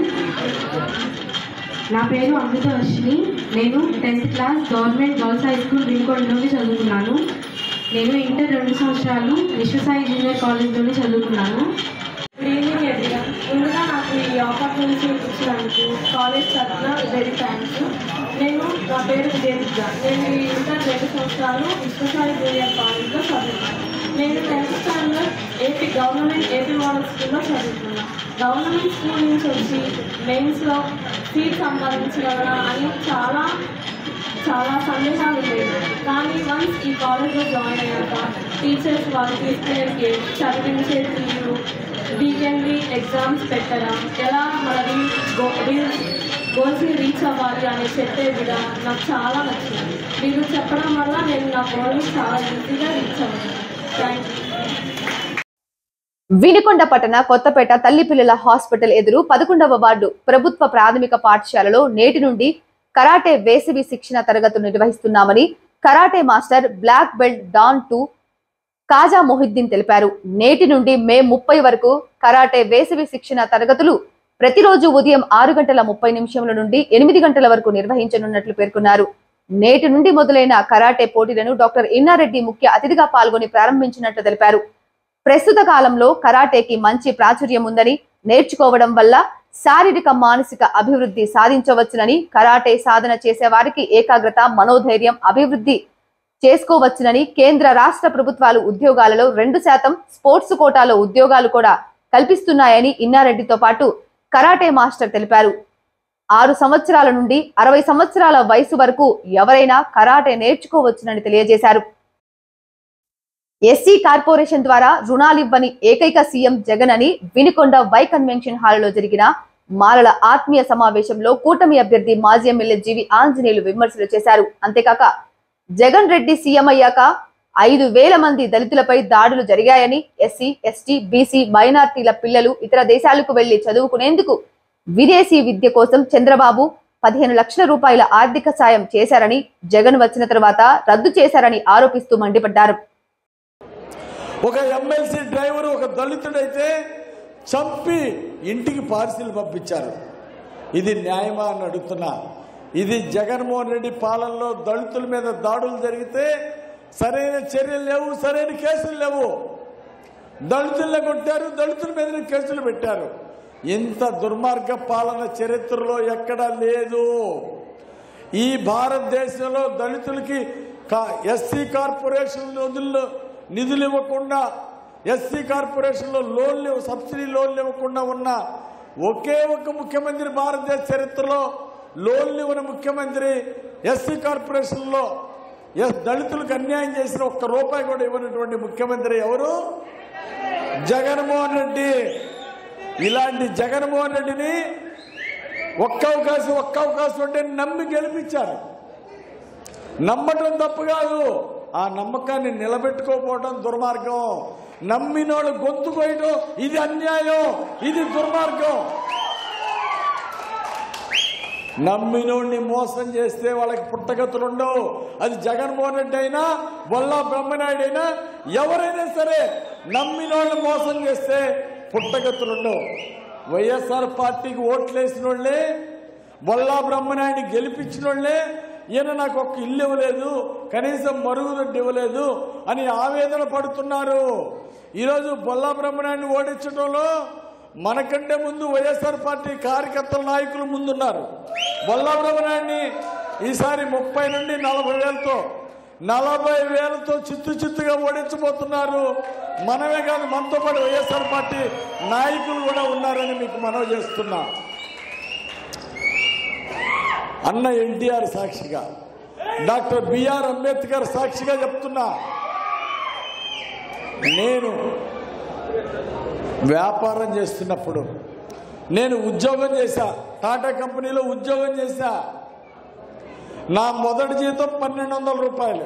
నా పేరు అమృత వర్షిని నేను tenth class government girls high school Vinukonda నుండి చదువుకున్నాను నేను ఇంటర్ రెండు సంవత్సరాలు విశ్వసాయి జూనియర్ కాలేజ్లోనే చదువుకున్నాను గుడ్ ఈవినింగ్ ఎవ్రీవన్ ముందుగా నాకు ఈ ఆపర్చునిటీ ఇచ్చినందుకు కాలేజ్ తరఫున వెరీ థ్యాంక్స్ నేను నా పేరు విజయదుర్గ నేను ఈ ఇంటర్ రెండు సంవత్సరాలు విశ్వసాయి జూనియర్ కాలేజ్లో చదువుకున్నాను నేను tenth standard AP government AP model స్కూల్లో చదువుకున్నాను గవర్నమెంట్ స్కూల్ నుంచి వచ్చి మెయిన్స్లో సీట్ సంపాదించగలరా అని చాలా చాలా సందేహాలు ఉండేవి కానీ వన్స్ ఈ కాలేజ్లో జాయిన్ అయ్యాక టీచర్స్ వాళ్ళు తీసుకునే కేర్ చదివించే తీరు వీకెండ్లీ ఎగ్జామ్స్ పెట్టడం ఎలా మన గో గోల్స్ని రీచ్ అవ్వాలి అని చెప్పే విధానం నాకు చాలా నచ్చింది వీళ్ళు చెప్పడం వల్ల నేను నా గోల్ని చాలా ఈజీగా రీచ్ అవ్వను థ్యాంక్ యూ వినుకొండ పట్టణ కొత్తపేట తల్లిపిల్లల హాస్పిటల్ ఎదురు పదకొండవ వార్డు ప్రభుత్వ ప్రాథమిక పాఠశాలలో నేటి నుండి కరాటే వేసవి శిక్షణ తరగతులు నిర్వహిస్తున్నామని karate master black belt dan two Kaja Mohiddin తెలిపారు నేటి నుండి మే ముప్పై వరకు కరాటే వేసవి శిక్షణ తరగతులు ప్రతిరోజు ఉదయం ఆరు గంటల ముప్పై నిమిషముల నుండి ఎనిమిది గంటల వరకు నిర్వహించనున్నట్లు పేర్కొన్నారు నేటి నుండి మొదలైన కరాటే పోటీలను డాక్టర్ ఇన్నారెడ్డి ముఖ్య అతిథిగా పాల్గొని ప్రారంభించినట్లు తెలిపారు ప్రస్తుత కాలంలో కరాటేకి మంచి ప్రాచుర్యం ఉందని నేర్చుకోవడం వల్ల శారీరక మానసిక అభివృద్ధి సాధించవచ్చునని కరాటే సాధన చేసే వారికి ఏకాగ్రత మనోధైర్యం అభివృద్ధి చేసుకోవచ్చునని కేంద్ర రాష్ట్ర ప్రభుత్వాలు ఉద్యోగాలలో రెండు శాతం స్పోర్ట్స్ కోటాలో ఉద్యోగాలు కూడా కల్పిస్తున్నాయని ఇన్నారెడ్డితో పాటు కరాటే మాస్టర్ తెలిపారు ఆరు సంవత్సరాల నుండి అరవై సంవత్సరాల వయసు వరకు ఎవరైనా కరాటే నేర్చుకోవచ్చునని తెలియజేశారు ఎస్సీ కార్పొరేషన్ ద్వారా రుణాలివ్వని ఏకైక సీఎం జగన్ అని వినుకొండ వై కన్వెన్షన్ హాల్లో జరిగిన మాలల ఆత్మీయ సమావేశంలో కూటమి అభ్యర్థి మాజీ ఎమ్మెల్యే జీవి ఆంజనేయులు విమర్శలు చేశారు అంతేకాక జగన్ రెడ్డి సీఎం అయ్యాక ఐదు వేల మంది దళితులపై దాడులు జరిగాయని ఎస్సీ ఎస్టీ బీసీ మైనార్టీల పిల్లలు ఇతర దేశాలకు వెళ్లి చదువుకునేందుకు విదేశీ విద్య కోసం చంద్రబాబు పదిహేను లక్షల రూపాయల ఆర్థిక సాయం చేశారని జగన్ వచ్చిన తర్వాత రద్దు చేశారని ఆరోపిస్తూ మండిపడ్డారు ఒక ఎమ్మెల్సీ డ్రైవర్ ఒక దళితుడైతే చంపి ఇంటికి పార్సిల్ పంపించారు ఇది న్యాయమా అని అడుగుతున్నా ఇది జగన్మోహన్ రెడ్డి పాలనలో దళితుల మీద దాడులు జరిగితే సరైన చర్యలు లేవు సరైన కేసులు లేవు దళితుల్లో కొట్టారు దళితుల మీద కేసులు పెట్టారు ఇంత దుర్మార్గ పాలన చరిత్రలో ఎక్కడా లేదు ఈ భారతదేశంలో దళితులకి ఎస్సీ కార్పొరేషన్ నిధుల్లో నిధులు ఇవ్వకుండా ఎస్సీ కార్పొరేషన్లో లోన్లు ఇవ్వ- సబ్సిడీ లోన్లు ఇవ్వకుండా ఉన్న ఒకే ఒక ముఖ్యమంత్రి భారతదేశ చరిత్రలో లోన్లు ఇవ్వని ముఖ్యమంత్రి ఎస్సీ కార్పొరేషన్లో ఎస్ దళితులకు అన్యాయం చేసిన ఒక్క రూపాయి కూడా ఇవ్వనటువంటి ముఖ్యమంత్రి ఎవరు జగన్మోహన్ రెడ్డి ఇలాంటి జగన్మోహన్ రెడ్డిని ఒక్క అవకాశం ఒక్క అవకాశం అంటే నమ్మి గెలిపించారు నమ్మటం తప్పు కాదు ఆ నమ్మకాన్ని నిలబెట్టుకోకపోవడం దుర్మార్గం నమ్మినోళ్ళు గొంతు కోయడం ఇది అన్యాయం ఇది దుర్మార్గం నమ్మినోడిని మోసం చేస్తే వాళ్ళకి పుట్టగతులు ఉండవు అది జగన్మోహన్ రెడ్డి అయినా వల్లా బ్రహ్మనాయుడు అయినా ఎవరైనా సరే నమ్మినోళ్ళని మోసం చేస్తే పుట్టగతులు ఉండవు వైఎస్ఆర్ పార్టీకి ఓట్లు వేసిన వాళ్ళే బొల్లా బ్రహ్మనాయుడిని గెలిపించిన వాళ్ళే ఈయన నాకు ఒక్క ఇల్లు ఇవ్వలేదు కనీసం మరుగుదొడ్డి ఇవ్వలేదు అని ఆవేదన పడుతున్నారు ఈరోజు బొల్లా బ్రహ్మనాయుడిని ఓడించడంలో మనకంటే ముందు వైఎస్ఆర్ పార్టీ కార్యకర్తల నాయకులు ముందున్నారు బొల్లా బ్రహ్మనాయుడిని ఈసారి ముప్పై నుండి నలభై వేలతో నలభై వేలతో చిత్తు చిత్తుగా ఓడించబోతున్నారు మనమే కాదు మనతో పాటు వైఎస్ఆర్ పార్టీ నాయకులు కూడా ఉన్నారని మీకు మనవి చేస్తున్నా అన్న ఎన్టీఆర్ సాక్షిగా డాక్టర్ బిఆర్ అంబేద్కర్ సాక్షిగా చెప్తున్నా నేను వ్యాపారం చేస్తున్నప్పుడు నేను ఉద్యోగం చేశా టాటా కంపెనీలో ఉద్యోగం చేశా నా మొదటి జీతం పన్నెండు వందల రూపాయలు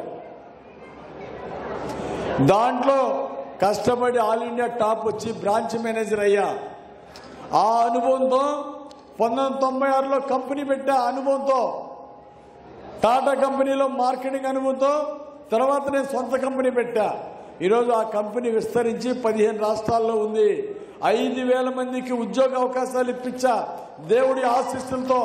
దాంట్లో కష్టపడి ఆల్ ఇండియా టాప్ వచ్చి బ్రాంచ్ మేనేజర్ అయ్యా ఆ అనుభవంతో పంతొమ్మిది వందల తొంభై ఆరులో కంపెనీ పెట్టా అనుభవంతో టాటా కంపెనీలో మార్కెటింగ్ అనుభవంతో తర్వాత నేను సొంత కంపెనీ పెట్టా ఈరోజు ఆ కంపెనీ విస్తరించి పదిహేను రాష్ట్రాల్లో ఉంది ఐదు వేల మందికి ఉద్యోగ అవకాశాలు ఇప్పించా దేవుడి ఆశీస్సులతో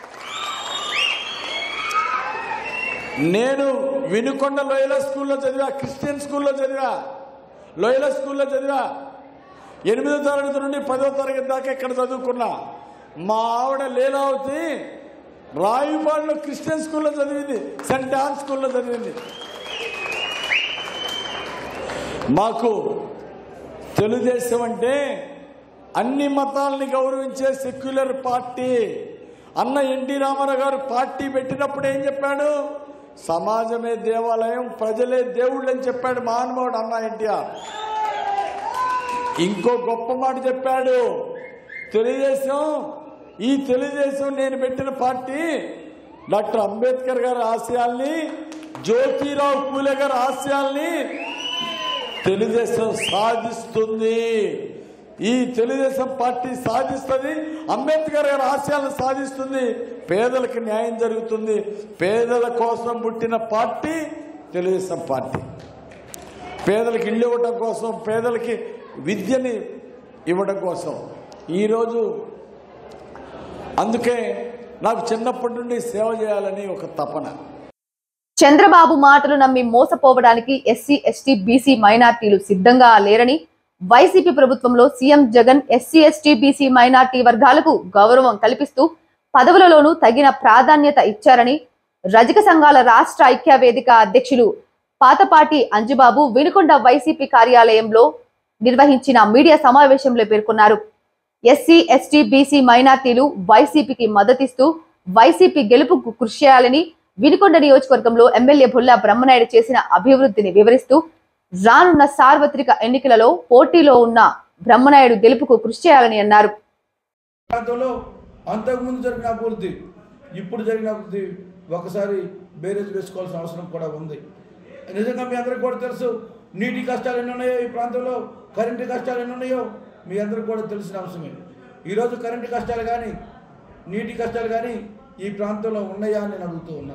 నేను వినుకొండ లోయల స్కూల్లో చదివా క్రిస్టియన్ స్కూల్లో చదివా లోయల స్కూల్లో చదివా ఎనిమిదో తరగతి నుండి పదో తరగతి దాకా ఇక్కడ చదువుకున్నా మా ఆవిడ లీలావతి రాయుపాడులో క్రిస్టియన్ స్కూల్లో చదివింది సెంట్ ఆన్ స్కూల్లో చదివింది మాకు తెలుగుదేశం అంటే అన్ని మతాలని గౌరవించే సెక్యులర్ పార్టీ అన్న ఎన్టీ రామారావు గారు పార్టీ పెట్టినప్పుడు ఏం చెప్పాడు సమాజమే దేవాలయం ప్రజలే దేవుళ్ళు అని చెప్పాడు మహానుభావుడు అన్న ఎన్టీఆర్ ఇంకో గొప్ప మాట చెప్పాడు తెలుగుదేశం ఈ తెలుగుదేశం నేను పెట్టిన పార్టీ డాక్టర్ అంబేద్కర్ గారి ఆశయాల్ని జ్యోతిరావు పూలే గారి ఆశయాల్ని తెలుగుదేశం సాధిస్తుంది ఈ తెలుగుదేశం పార్టీ సాధిస్తుంది అంబేద్కర్ గారి ఆశయాలను సాధిస్తుంది పేదలకు న్యాయం జరుగుతుంది పేదల కోసం పుట్టిన పార్టీ తెలుగుదేశం పార్టీ పేదలకు ఇల్లు ఇవ్వడం కోసం పేదలకి విద్యని ఇవ్వడం కోసం ఈరోజు అందుకే నాకు చిన్నప్పటి నుండి సేవ చేయాలని ఒక తపన చంద్రబాబు మాటలు నమ్మి మోసపోవడానికి ఎస్సీ ఎస్టీ బీసీ మైనార్టీలు సిద్ధంగా లేరని వైసీపీ ప్రభుత్వంలో CM Jagan SC ST BC minority వర్గాలకు గౌరవం కల్పిస్తూ పదవులలోనూ తగిన ప్రాధాన్యత ఇచ్చారని రజక సంఘాల రాష్ట్ర ఐక్య వేదిక అధ్యక్షులు పాతపాటి అంజుబాబు వినుకొండ వైసీపీ కార్యాలయంలో నిర్వహించిన మీడియా సమావేశంలో పేర్కొన్నారు ఎస్సీ ఎస్టీ బీసీ మైనార్టీలు వైసీపీకి మద్దతిస్తూ వైసీపీ గెలుపుకు కృషి చేయాలని వినుకొండ నియోజకవర్గంలో ఎమ్మెల్యే బుల్లా బ్రహ్మనాయుడు చేసిన అభివృద్ధిని వివరిస్తూ రానున్న సార్వత్రిక ఎన్నికలలో పోటీలో ఉన్న బ్రహ్మనాయుడు గెలుపుకు కృషి చేయాలని అన్నారు ప్రాంతంలో అంతకుముందు జరిగిన అభివృద్ధి ఇప్పుడు జరిగిన అభివృద్ధి ఒకసారి బేరేజ్ వేసుకోవాల్సిన అవసరం కూడా ఉంది నిజంగా మీ అందరికీ కూడా తెలుసు నీటి కష్టాలు ఎన్ని ఉన్నాయో ఈ ప్రాంతంలో కరెంటు కష్టాలు ఎన్ని ఉన్నాయో మీ అందరికీ కూడా తెలిసిన అంశమే ఈరోజు కరెంటు కష్టాలు కానీ నీటి కష్టాలు కానీ ఈ ప్రాంతంలో ఉన్నాయా అని నేను అడుగుతూ ఉన్నా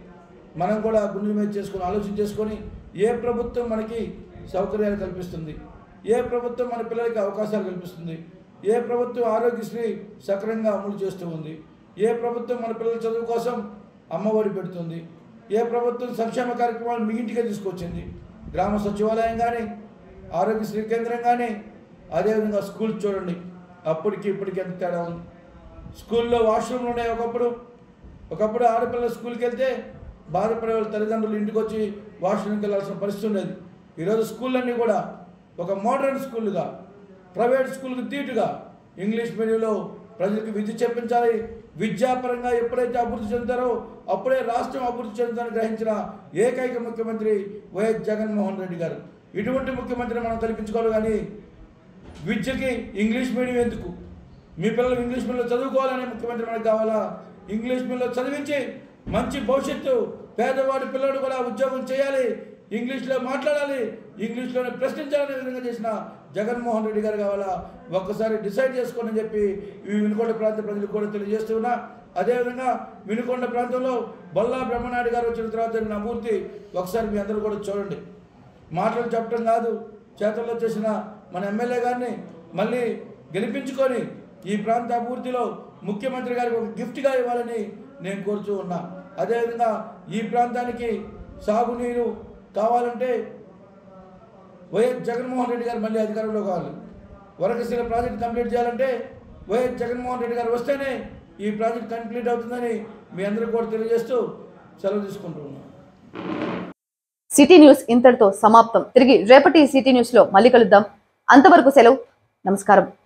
మనం కూడా గుండెల మీద చేసుకొని ఆలోచన చేసుకొని ఏ ప్రభుత్వం మనకి సౌకర్యాలు కల్పిస్తుంది ఏ ప్రభుత్వం మన పిల్లలకి అవకాశాలు కల్పిస్తుంది ఏ ప్రభుత్వం ఆరోగ్యశ్రీ సక్రమంగా అమలు చేస్తూ ఉంది ఏ ప్రభుత్వం మన పిల్లల చదువు కోసం అమ్మఒడి పెడుతుంది ఏ ప్రభుత్వం సంక్షేమ కార్యక్రమాలు మీ ఇంటికే తీసుకొచ్చింది గ్రామ సచివాలయం కానీ ఆరోగ్యశ్రీ కేంద్రం కానీ అదేవిధంగా స్కూల్ చూడండి అప్పటికి ఇప్పటికి ఎంత తేడా ఉంది స్కూల్లో వాష్రూమ్లు ఉన్నాయి ఒకప్పుడు ఒకప్పుడు ఆడపిల్లలు స్కూల్కి వెళ్తే బాధపడే వాళ్ళ తల్లిదండ్రులు ఇంటికి వచ్చి వాష్రూమ్కి వెళ్ళాల్సిన పరిస్థితి ఉండేది ఈరోజు స్కూళ్ళన్నీ కూడా ఒక మోడర్న్ స్కూల్గా ప్రైవేట్ స్కూల్కి తీటుగా ఇంగ్లీష్ మీడియంలో ప్రజలకు విద్య చెప్పించాలి విద్యాపరంగా ఎప్పుడైతే అభివృద్ధి చెందుతారో అప్పుడే రాష్ట్రం అభివృద్ధి చెందుతారని గ్రహించిన ఏకైక ముఖ్యమంత్రి వైఎస్ జగన్మోహన్ రెడ్డి గారు ఇటువంటి ముఖ్యమంత్రిని మనం కల్పించుకోవాలి కానీ విద్యకి ఇంగ్లీష్ మీడియం ఎందుకు మీ పిల్లలు ఇంగ్లీష్ మీడియంలో చదువుకోవాలనే ముఖ్యమంత్రి మనకు కావాలా ఇంగ్లీష్ మీడియంలో చదివించి మంచి భవిష్యత్తు పేదవాడి పిల్లడు కూడా ఉద్యోగం చేయాలి ఇంగ్లీష్లో మాట్లాడాలి ఇంగ్లీష్లోనే ప్రశ్నించాలనే విధంగా చేసిన జగన్మోహన్ రెడ్డి గారు కావాలా ఒక్కసారి డిసైడ్ చేసుకోండి అని చెప్పి ఈ వినుకొండ ప్రాంత ప్రజలకు కూడా తెలియజేస్తున్నా అదేవిధంగా వినుకొండ ప్రాంతంలో బొల్లా బ్రహ్మనాయుడు గారు వచ్చిన తర్వాత జరిగిన అభివృద్ధి ఒకసారి మీ అందరూ కూడా చూడండి మాటలు చెప్పడం కాదు చేతల్లో చేసిన మన ఎమ్మెల్యే గారిని మళ్ళీ గెలిపించుకొని ఈ ప్రాంత అభివృద్ధిలో ముఖ్యమంత్రి గారికి ఒక గిఫ్ట్గా ఇవ్వాలని నేను కోరుతూ ఉన్నా అదేవిధంగా ఈ ప్రాంతానికి సాగునీరు కావాలంటే వైఎస్ జగన్మోహన్ రెడ్డి గారు మళ్ళీ అధికారంలో కావాలి వరకశీల ప్రాజెక్ట్ కంప్లీట్ చేయాలంటే వైఎస్ జగన్మోహన్ రెడ్డి గారు వస్తేనే ఈ ప్రాజెక్ట్ కంప్లీట్ అవుతుందని మీ అందరికీ కూడా తెలియజేస్తూ సెలవు తీసుకుంటూ ఉన్నాను సిటీ న్యూస్ ఇంతటితో సమాప్తం తిరిగి రేపటి సిటీ న్యూస్ లో మళ్ళీ కలుద్దాం అంతవరకు సెలవు నమస్కారం